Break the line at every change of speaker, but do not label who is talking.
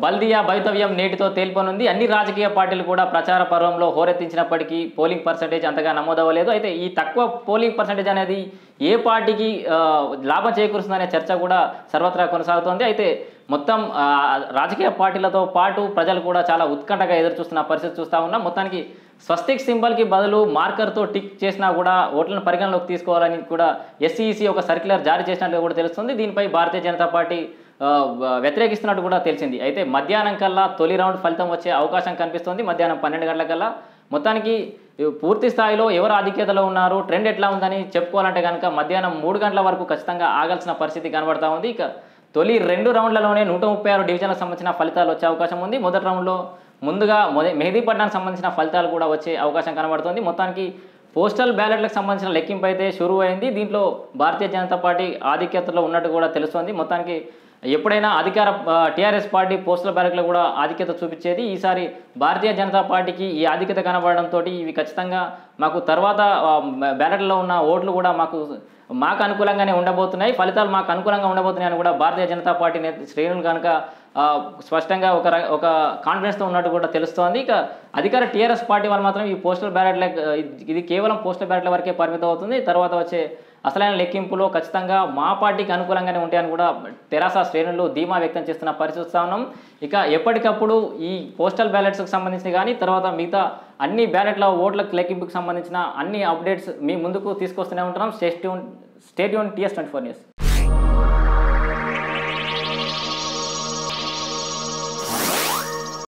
బల్దియా భవితవ్యం నేటితో తేలిపోనుంది అన్ని రాజకీయ పార్టీలు కూడా ప్రచార పర్వంలో హోరెత్తించినప్పటికీ పోలింగ్ పర్సంటేజ్ అంతగా నమోదవ్వలేదు అయితే ఈ తక్కువ పోలింగ్ పర్సంటేజ్ అనేది ఏ పార్టీకి ఆ, లాభం చేకూరుస్తుందనే చర్చ కూడా సర్వత్రా కొనసాగుతోంది అయితే మొత్తం ఆ, రాజకీయ పార్టీలతో పాటు ప్రజలు కూడా చాలా ఉత్కంఠగా ఎదురు చూస్తున్న పరిస్థితి చూస్తూ ఉన్నాం మొత్తానికి స్వస్తిక్ సింబల్కి బదులు మార్కర్తో టిక్ చేసినా కూడా ఓట్లను పరిగణలోకి తీసుకోవాలని కూడా ఎస్సీఈసీ ఒక సర్క్యులర్ జారీ చేసినట్లుగా కూడా తెలుస్తుంది దీనిపై భారతీయ జనతా పార్టీ ఆ, వ- వ్యతిరేకిస్తున్నట్టు కూడా తెలిసింది అయితే మధ్యాహ్నం కల్లా తొలి రౌండ్ ఫలితం వచ్చే అవకాశం కనిపిస్తుంది మధ్యాహ్నం పన్నెండు గంటలకల్లా మొత్తానికి ఈ పూర్తి స్థాయిలో ఎవరు ఆధిక్యతలో ఉన్నారు ట్రెండ్ ఎట్లా ఉందని చెప్పుకోవాలంటే కనుక మధ్యాహ్నం మూడు గంటల వరకు ఖచ్చితంగా ఆగాల్సిన పరిస్థితి కనబడతా ఉంది ఇక తొలి రెండు రౌండ్లలోనే నూట ముప్పై ఆరు డివిజన్లకు సంబంధించిన ఫలితాలు వచ్చే అవకాశం ఉంది మొదటి రౌండ్లో ముందుగా మొద- మెహదీపట్నానికి సంబంధించిన ఫలితాలు కూడా వచ్చే అవకాశం కనబడుతుంది మొత్తానికి పోస్టల్ బ్యాలెట్లకు సంబంధించిన లెక్కింపు అయితే షురూ అయింది దీంట్లో భారతీయ జనతా పార్టీ ఆధిక్యతలో ఉన్నట్టు కూడా తెలుస్తోంది మొత్తానికి ఎప్పుడైనా అధికార టీఆర్ఎస్ పార్టీ పోస్టల్ బ్యాలెట్లో కూడా ఆధిక్యత చూపించేది ఈసారి భారతీయ జనతా పార్టీకి ఈ ఆధిక్యత కనబడడంతో ఇవి ఖచ్చితంగా మాకు తర్వాత ఆ, బ్యాలెట్లో ఉన్న ఓట్లు కూడా మాకు మాకు అనుకూలంగానే ఉండబోతున్నాయి ఫలితాలు మాకు అనుకూలంగా ఉండబోతున్నాయని కూడా భారతీయ జనతా పార్టీ నేత శ్రేణులు కనుక ఆ, స్పష్టంగా ఒక ర- ఒక కాన్ఫిడెన్స్తో ఉన్నట్టు కూడా తెలుస్తోంది ఇక అధికార టీఆర్ఎస్ పార్టీ వాళ్ళు మాత్రం ఈ పోస్టల్ బ్యాలెట్ల ఇది కేవలం పోస్టల్ బ్యాలెట్ల వరకే పరిమితం అవుతుంది తర్వాత వచ్చే అసలైన లెక్కింపులో ఖచ్చితంగా మా పార్టీకి అనుకూలంగానే ఉంటాయని కూడా తెరాస శ్రేణులు ధీమా వ్యక్తం చేస్తున్న పరిస్థితి చూస్తా ఉన్నాం ఇక ఎప్పటికప్పుడు ఈ పోస్టల్ బ్యాలెట్స్కి సంబంధించి కానీ తర్వాత మిగతా అన్ని బ్యాలెట్ల ఓట్ల లెక్కింపుకి సంబంధించిన అన్ని అప్డేట్స్ మీ ముందుకు తీసుకొస్తూనే ఉంటున్నాం స్టేట్ స్టేట్ యూన్ టీఎస్ ట్వంటీ ఫోర్ న్యూస్